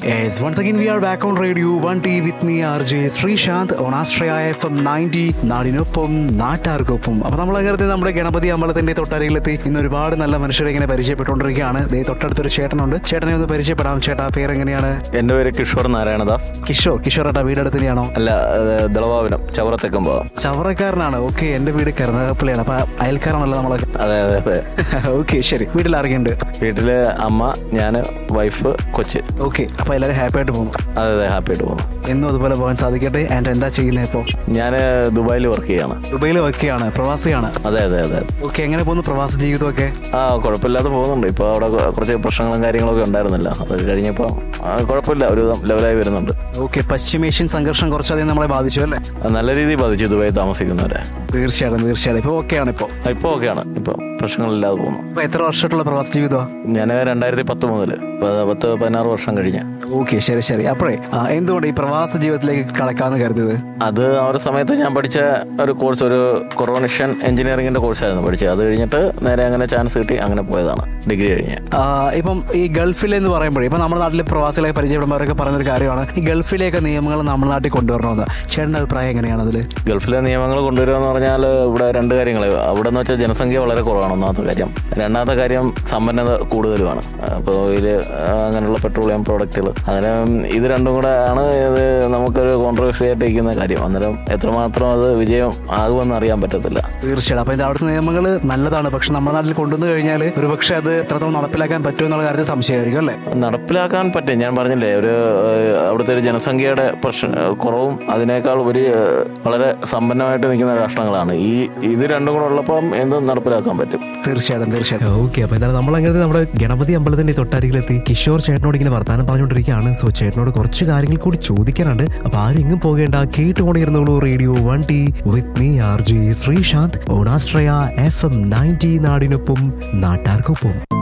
Yes, once again we are back on radio 1T with me RJ Sreesanth on Astraya FM 90 നാടിനൊപ്പം നാട്ടാർക്കൊപ്പം അപ്പൊ നമ്മൾ അങ്ങനെ നമ്മുടെ ഗണപതി അമ്പലത്തിന്റെ തൊട്ടരികിലെത്തി ഇന്ന് ഒരുപാട് നല്ല മനുഷ്യരെ ഇങ്ങനെ പരിചയപ്പെട്ടുകൊണ്ടിരിക്കുകയാണ് ദേ തൊട്ടടുത്തൊരു ചേട്ടനുണ്ട് ചേട്ടനെ ഒന്ന് പരിചയപ്പെടാം ചേട്ടാ പേരെങ്ങനെയാണ് എന്റെ പേര് കിഷോർ നാരായണദാസ് കിഷോർ കിഷോർ ഏട്ടാ വീടടുത്ത് തന്നെയാണോ അല്ല അത് ദളവാവിനം ചവറത്തെക്കും പോവാം ചവറക്കാരനാണ് ഓക്കെ എന്റെ വീട് കരുനാഗപ്പള്ളിയാണ് അപ്പൊ അയൽക്കാരാണല്ലോ നമ്മളൊക്കെ അതെ അതെ അതെ ഓക്കെ ശരി വീട്ടിൽ ആരൊക്കെയുണ്ട് വീട്ടില് അമ്മ ഞാൻ വൈഫ് കൊച്ച് ഓക്കെ അപ്പൊ എല്ലാവരും ഹാപ്പി ആയിട്ട് പോകുന്നു അതെ അതെ ഹാപ്പി ആയിട്ട് പോകുന്നു എന്നും അതുപോലെ പോകാൻ സാധിക്കട്ടെ ആൻഡ് എന്താ ചെയ്യുന്നത് ഇപ്പോൾ ഞാൻ ദുബായിൽ വർക്ക് ചെയ്യാണ് ദുബൈയിൽ വയ്ക്കുകയാണ് പ്രവാസിയാണ് അതെ അതെ അതെ ഓക്കെ എങ്ങനെ പോകുന്നു പ്രവാസ ജീവിതമൊക്കെ ആ കുഴപ്പമില്ലാതെ പോകുന്നുണ്ട് ഇപ്പോൾ അവിടെ കൊ- കുറച്ച് പ്രശ്നങ്ങളും കാര്യങ്ങളൊക്കെ ഉണ്ടായിരുന്നില്ല അതൊക്കെ കഴിഞ്ഞപ്പോൾ ആ, കുഴപ്പമില്ല ഒരു വിധം ലെവലായി വരുന്നുണ്ട് ഓക്കെ പശ്ചിമേഷ്യൻ സംഘർഷം കുറച്ചധികം നമ്മളെ ബാധിച്ചു അല്ലേ അത് നല്ല രീതിയിൽ ബാധിച്ചു ദുബായി താമസിക്കുന്നവരെ തീർച്ചയായിട്ടും തീർച്ചയായിട്ടും ഇപ്പോൾ ഓക്കെയാണ് ഇപ്പോൾ ഇപ്പോൾ ഓക്കെയാണ് ഇപ്പോൾ പ്രശ്നങ്ങളില്ലാതെ പോകുന്നു ഇപ്പോൾ എത്ര വർഷമായിട്ടുള്ള പ്രവാസ ജീവിതമാണ് ഞാൻ രണ്ടായിരത്തി പത്ത് മുതൽ പത്ത് പതിനാറ് വർഷം കഴിഞ്ഞ് ഓക്കെ ശരി ശരി അപ്പോഴേ ആ, എന്തുകൊണ്ട് ഈ പ്രവാസ ജീവിതത്തിലേക്ക് കടക്കാന്ന് കരുതിയത് അത് ആ ഒരു സമയത്ത് ഞാൻ പഠിച്ച ഒരു കോഴ്സ് ഒരു കൊറോണിഷൻ എഞ്ചിനീയറിംഗിന്റെ കോഴ്സായിരുന്നു പഠിച്ചത് അത് കഴിഞ്ഞിട്ട് നേരെ അങ്ങനെ ചാൻസ് കിട്ടി അങ്ങനെ പോയതാണ് ഡിഗ്രി കഴിഞ്ഞ് ആ, ഇപ്പം ഈ ഗൾഫിൽ എന്ന് പറയുമ്പോഴേ ഇപ്പം നമ്മുടെ നാട്ടിലെ പ്രവാസികളെ പരിചയപ്പെടുന്നവരൊക്കെ പറയുന്നൊരു കാര്യമാണ് ഈ ഗൾഫിലേക്ക് നിയമങ്ങൾ നമ്മുടെ നാട്ടിൽ കൊണ്ടുവരണമെന്ന് ചേട്ടൻ്റെ അഭിപ്രായം എങ്ങനെയാണ് അതിൽ ഗൾഫിലെ നിയമങ്ങൾ കൊണ്ടുവരിക എന്ന് പറഞ്ഞാൽ ഇവിടെ രണ്ട് കാര്യങ്ങൾ അവിടെ എന്ന് വെച്ചാൽ ജനസംഖ്യ വളരെ കുറവാണ് ഒന്നാമത്തെ കാര്യം രണ്ടാമത്തെ കാര്യം സമ്പന്നത കൂടുതലുമാണ് അപ്പോൾ ഇതിൽ അങ്ങനെയുള്ള പെട്രോളിയം പ്രോഡക്റ്റുകൾ അന്നേരം ഇത് രണ്ടും കൂടെ ആണ് ഇത് നമുക്കൊരു കോൺട്രവേഴ്സി ആയിട്ട് ഇരിക്കുന്ന കാര്യം അന്നേരം എത്രമാത്രം അത് വിജയം ആകുമെന്ന് അറിയാൻ പറ്റത്തില്ല തീർച്ചയായിട്ടും അപ്പം ഇതിൻ്റെ അവിടുത്തെ നിയമങ്ങൾ നല്ലതാണ് പക്ഷെ നമ്മുടെ നാട്ടിൽ കൊണ്ടുവന്നു കഴിഞ്ഞാൽ ഒരുപക്ഷെ അത് എത്രത്തോളം നടപ്പിലാക്കാൻ പറ്റുമോ എന്നുള്ള കാര്യത്തിൽ സംശയമായിരിക്കും അല്ലേ നടപ്പിലാക്കാൻ പറ്റും ഞാൻ പറഞ്ഞില്ലേ ഒരു ഏഹ്, അവിടുത്തെ ഒരു ജനസംഖ്യയുടെ പ്രശ്ന കുറവും അതിനേക്കാൾ ഒരു ഏഹ്, വളരെ സമ്പന്നമായിട്ട് നിൽക്കുന്ന രാഷ്ട്രങ്ങളാണ് ഈ ഇത് രണ്ടും കൂടെ ഉള്ളപ്പം എന്തും നടപ്പിലാക്കാൻ പറ്റും തീർച്ചയായിട്ടും തീർച്ചയായിട്ടും ഓക്കെ അപ്പൊ എന്തായാലും നമ്മൾ അങ്ങനെ നമ്മുടെ ഗണപതി അമ്പലത്തിന്റെ തൊട്ടരികിലെത്തി കിഷോർ ചേട്ടനോട് ഇങ്ങനെ വർത്താനം പറഞ്ഞുകൊണ്ടിരിക്കുകയാണ് സോ ചേട്ടനോട് കുറച്ച് കാര്യങ്ങൾ കൂടി ചോദിക്കാനുണ്ട് അപ്പൊ ആരും എങ്ങും പോകേണ്ട കേട്ടുകൊണ്ടിരുന്നോളൂ radio one T with me R J Sreesanth ഓണാശ്രയ എഫ് എം നയൻറ്റി നാടിനൊപ്പം നാട്ടാർക്കൊപ്പം